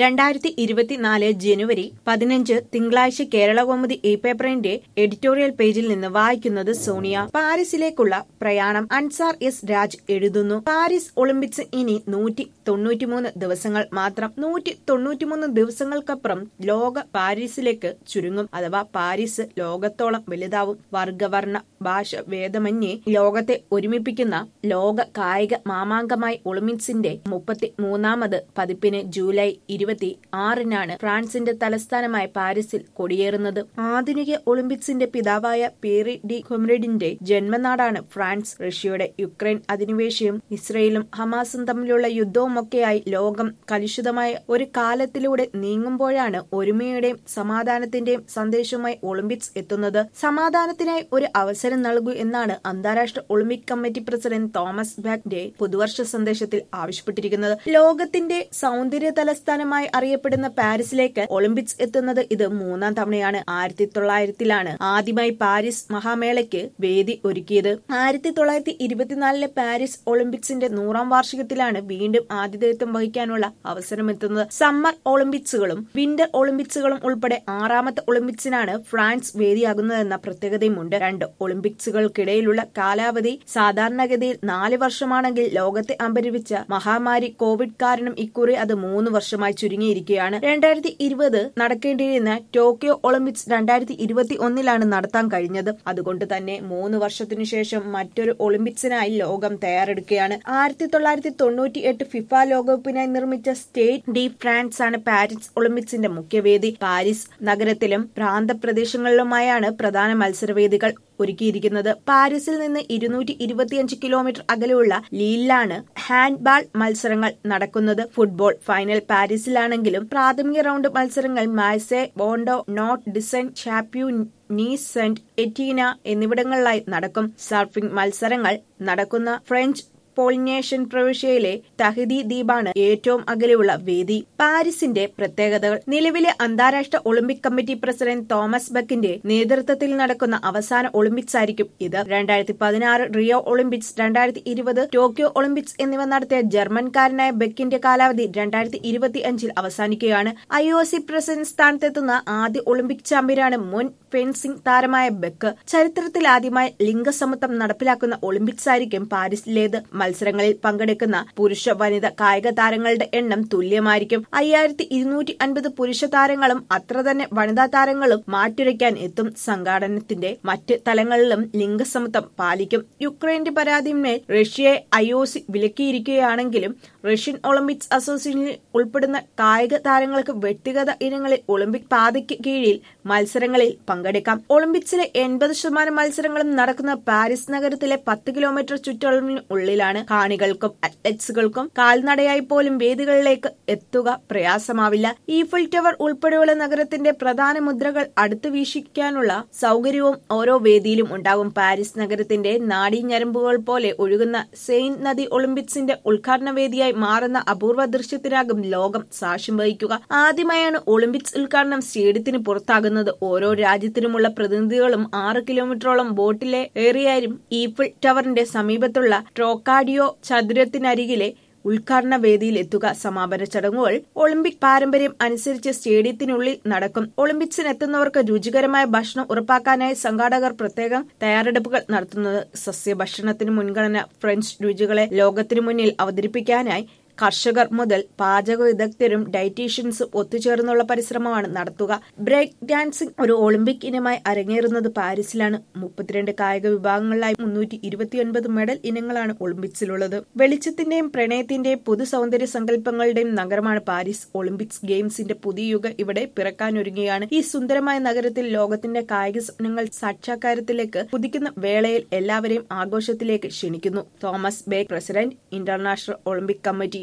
രണ്ടായിരത്തി ഇരുപത്തിനാല് ജനുവരി പതിനഞ്ച് തിങ്കളാഴ്ച കേരളകൗമുദി ഇ പേപ്പറിന്റെ എഡിറ്റോറിയൽ പേജിൽ നിന്ന് വായിക്കുന്നത് സോണിയ പാരീസിലേക്കുള്ള പ്രയാണം അൻസാർ എസ് രാജ് എഴുതുന്നു പാരീസ് ഒളിമ്പിക്സ് ഇനി നൂറ്റി തൊണ്ണൂറ്റിമൂന്ന് ദിവസങ്ങൾ മാത്രം നൂറ്റി തൊണ്ണൂറ്റിമൂന്ന് ദിവസങ്ങൾക്കപ്പുറം ലോക പാരീസിലേക്ക് ചുരുങ്ങും അഥവാ പാരീസ് ലോകത്തോളം വലുതാവും വർഗവർണ്ണ ഭാഷ ഭേദമന്യേ ലോകത്തെ ഒരുമിപ്പിക്കുന്ന ലോക കായിക മാമാങ്കമായി ഒളിമ്പിക്സിന്റെ മുപ്പത്തി മൂന്നാമത് പതിപ്പിന് ജൂലൈ ഇരുപത്തി ആറിനാണ് ഫ്രാൻസിന്റെ തലസ്ഥാനമായ പാരീസിൽ കൊടിയേറുന്നത് ആധുനിക ഒളിമ്പിക്സിന്റെ പിതാവായ പേറി ഡി കൊമ്രഡിന്റെ ജന്മനാടാണ് ഫ്രാൻസ് റഷ്യയുടെ യുക്രൈൻ അധിനിവേശവും ഇസ്രയേലും ഹമാസും തമ്മിലുള്ള യുദ്ധവുമൊക്കെയായി ലോകം കലുഷിതമായ ഒരു കാലത്തിലൂടെ നീങ്ങുമ്പോഴാണ് ഒരുമയുടെയും സമാധാനത്തിന്റെയും സന്ദേശവുമായി ഒളിമ്പിക്സ് എത്തുന്നത് സമാധാനത്തിനായി ഒരു അവസരം നൽകൂ എന്നാണ് അന്താരാഷ്ട്ര ഒളിമ്പിക് കമ്മിറ്റി പ്രസിഡന്റ് തോമസ് ബാക്ന്റെ പുതുവർഷ സന്ദേശത്തിൽ ആവശ്യപ്പെട്ടിരിക്കുന്നത് ലോകത്തിന്റെ സൗന്ദര്യ തലസ്ഥാനമായി അറിയപ്പെടുന്ന പാരീസിലേക്ക് ഒളിമ്പിക്സ് എത്തുന്നത് ഇത് മൂന്നാം തവണയാണ് ആയിരത്തി തൊള്ളായിരത്തിലാണ് ആദ്യമായി പാരീസ് മഹാമേളയ്ക്ക് വേദി ഒരുക്കിയത് ആയിരത്തി തൊള്ളായിരത്തി ഇരുപത്തിനാലിലെ പാരീസ് ഒളിമ്പിക്സിന്റെ നൂറാം വാർഷികത്തിലാണ് വീണ്ടും ആതിഥേയത്വം വഹിക്കാനുള്ള അവസരമെത്തുന്നത് സമ്മർ ഒളിമ്പിക്സുകളും വിന്റർ ഒളിമ്പിക്സുകളും ഉൾപ്പെടെ ആറാമത്തെ ഒളിമ്പിക്സിനാണ് ഫ്രാൻസ് വേദിയാകുന്നതെന്ന പ്രത്യേകതയുമുണ്ട് രണ്ട് ഒളിമ്പിക്സുകൾക്കിടയിലുള്ള കാലാവധി സാധാരണഗതിയിൽ നാല് വർഷമാണെങ്കിൽ ലോകത്തെ അമ്പരിപ്പിച്ച മഹാമാരി കോവിഡ് കാരണം ഇക്കുറി അത് മൂന്ന് വർഷമായി ചുരുങ്ങിയിരിക്കുകയാണ് രണ്ടായിരത്തി ഇരുപത് നടക്കേണ്ടിയിരുന്ന ടോക്കിയോ ഒളിമ്പിക്സ് രണ്ടായിരത്തി ഇരുപത്തി ഒന്നിലാണ് നടത്താൻ കഴിഞ്ഞത് അതുകൊണ്ട് തന്നെ മൂന്ന് വർഷത്തിനു ശേഷം മറ്റൊരു ഒളിമ്പിക്സിനായി ലോകം തയ്യാറെടുക്കുകയാണ് ആയിരത്തി തൊള്ളായിരത്തി തൊണ്ണൂറ്റി എട്ട് ഫിഫ ലോകകപ്പിനായി നിർമ്മിച്ച സ്റ്റേറ്റ് ഡി ഫ്രാൻസ് ആണ് പാരീസ് ഒളിമ്പിക്സിന്റെ മുഖ്യവേദി പാരീസ് നഗരത്തിലും പ്രാന്തപ്രദേശങ്ങളിലുമായാണ് പ്രധാന മത്സരവേദികൾ ഒരുക്കിയിരിക്കുന്നത് പാരീസിൽ നിന്ന് ഇരുന്നൂറ്റി ഇരുപത്തിയഞ്ച് കിലോമീറ്റർ അകലെയുള്ള ലീലിലാണ് ഹാൻഡ്ബാൾ മത്സരങ്ങൾ നടക്കുന്നത് ഫുട്ബോൾ ഫൈനൽ പാരീസിലാണെങ്കിലും പ്രാഥമിക റൗണ്ട് മത്സരങ്ങൾ മാസെ ബോണ്ടോ Nantes Décines Charpieu Nice Saint Étienne എന്നിവിടങ്ങളിലായി നടക്കും സർഫിംഗ് മത്സരങ്ങൾ നടക്കുന്ന ഫ്രഞ്ച് പോളിനേഷ്യൻ പ്രവിശ്യയിലെ തഹിദി ദ്വീപാണ് ഏറ്റവും അകലെയുള്ള വേദി പാരീസിന്റെ പ്രത്യേകതകൾ നിലവിലെ അന്താരാഷ്ട്ര ഒളിമ്പിക് കമ്മിറ്റി പ്രസിഡന്റ് തോമസ് ബക്കിന്റെ നേതൃത്വത്തിൽ നടക്കുന്ന അവസാന ഒളിമ്പിക്സ് ആയിരിക്കും ഇത് രണ്ടായിരത്തി പതിനാറ് റിയോ ഒളിമ്പിക്സ് രണ്ടായിരത്തി ഇരുപത് ടോക്കിയോ ഒളിമ്പിക്സ് എന്നിവ നടത്തിയ ജർമ്മൻകാരനായ ബക്കിന്റെ കാലാവധി രണ്ടായിരത്തി ഇരുപത്തി അഞ്ചിൽ അവസാനിക്കുകയാണ് ഐ ഒ സി പ്രസിഡന്റ് സ്ഥാനത്തെത്തുന്ന ആദ്യ ഒളിമ്പിക് ചാമ്പ്യനാണ് മുൻ ഫെൻസിംഗ് താരമായ ബെക്ക് ചരിത്രത്തിൽ ആദ്യമായി ലിംഗസമത്വം നടപ്പിലാക്കുന്ന ഒളിമ്പിക്സ് ആയിരിക്കും പാരീസിലേത് മത്സരങ്ങളിൽ പങ്കെടുക്കുന്ന പുരുഷ വനിത കായിക താരങ്ങളുടെ എണ്ണം തുല്യമായിരിക്കും അയ്യായിരത്തി ഇരുന്നൂറ്റി അൻപത് പുരുഷ താരങ്ങളും അത്ര തന്നെ വനിതാ താരങ്ങളും മാറ്റുരയ്ക്കാൻ എത്തും സംഘാടനത്തിന്റെ മറ്റ് തലങ്ങളിലും ലിംഗസമത്വം പാലിക്കും യുക്രൈന്റെ പരാതിന്മേൽ റഷ്യയെ ഐ ഒ സി വിലക്കിയിരിക്കുകയാണെങ്കിലും റഷ്യൻ ഒളിമ്പിക്സ് അസോസിയേഷനിൽ ഉൾപ്പെടുന്ന കായിക താരങ്ങൾക്ക് വ്യക്തിഗത ഇനങ്ങളിൽ ഒളിമ്പിക് പാതയ്ക്ക് കീഴിൽ മത്സരങ്ങളിൽ പങ്കെടുക്കാം ഒളിമ്പിക്സിലെ എൺപത് ശതമാനം മത്സരങ്ങളും നടക്കുന്ന പാരീസ് നഗരത്തിലെ പത്ത് കിലോമീറ്റർ ചുറ്റളവിന് ഉള്ളിലാണ് കാണികൾക്കും അത്ലറ്റ്സുകൾക്കും കാൽനടയായി പോലും വേദികളിലേക്ക് എത്തുക പ്രയാസമാവില്ല ഈഫിൾ ടവർ ഉൾപ്പെടെയുള്ള നഗരത്തിന്റെ പ്രധാന മുദ്രകൾ അടുത്ത് വീക്ഷിക്കാനുള്ള സൗകര്യവും ഓരോ വേദിയിലും ഉണ്ടാകും പാരീസ് നഗരത്തിന്റെ നാഡീഞരമ്പുകൾ പോലെ ഒഴുകുന്ന സെയിൻ നദി ഒളിമ്പിക്സിന്റെ ഉദ്ഘാടന വേദിയായി മാറുന്ന അപൂർവ ദൃശ്യത്തിനാകും ലോകം സാക്ഷ്യം വഹിക്കുക ആദ്യമായാണ് ഒളിമ്പിക്സ് ഉദ്ഘാടനം സ്റ്റേഡിയത്തിന് പുറത്താകുന്നത് ഓരോ രാജ്യത്തിനുമുള്ള പ്രതിനിധികളും ആറ് കിലോമീറ്ററോളം ബോട്ടിലെ ഏറിയായും ഈഫിൾ ടവറിന്റെ സമീപത്തുള്ള ട്രോക്കാഡിയോ ചതുരത്തിനരികിലെ ഉദ്ഘാടന വേദിയിൽ എത്തുക സമാപന ചടങ്ങുകൾ ഒളിമ്പിക് പാരമ്പര്യം അനുസരിച്ച് സ്റ്റേഡിയത്തിനുള്ളിൽ നടക്കും ഒളിമ്പിക്സിനെത്തുന്നവർക്ക് രുചികരമായ ഭക്ഷണം ഉറപ്പാക്കാനായി സംഘാടകർ പ്രത്യേകം തയ്യാറെടുപ്പുകൾ നടത്തുന്നത് സസ്യഭക്ഷണത്തിന് മുൻഗണന ഫ്രഞ്ച് രുചികളെ ലോകത്തിനു മുന്നിൽ അവതരിപ്പിക്കാനായി കർഷകർ മുതൽ പാചക വിദഗ്ധരും ഡയറ്റീഷ്യൻസും ഒത്തുചേർന്നുള്ള പരിശ്രമമാണ് നടത്തുക ബ്രേക്ക് ഡാൻസിംഗ് ഒരു ഒളിമ്പിക് ഇനമായി അരങ്ങേറുന്നത് പാരീസിലാണ് മുപ്പത്തിരണ്ട് കായിക വിഭാഗങ്ങളിലായി മുന്നൂറ്റി ഇരുപത്തിയൊൻപത് മെഡൽ ഇനങ്ങളാണ് ഒളിമ്പിക്സിലുള്ളത് വെളിച്ചത്തിന്റെയും പ്രണയത്തിന്റെയും പുതു സൗന്ദര്യ സങ്കല്പങ്ങളുടെയും നഗരമാണ് പാരീസ് ഒളിമ്പിക്സ് ഗെയിംസിന്റെ പുതിയ യുഗം ഇവിടെ പിറക്കാനൊരുങ്ങുകയാണ് ഈ സുന്ദരമായ നഗരത്തിൽ ലോകത്തിന്റെ കായിക സ്വപ്നങ്ങൾ സാക്ഷാത്കാരത്തിലേക്ക് കുതിക്കുന്ന വേളയിൽ എല്ലാവരെയും ആഘോഷത്തിലേക്ക് ക്ഷണിക്കുന്നു Thomas Bach president international Olympic committee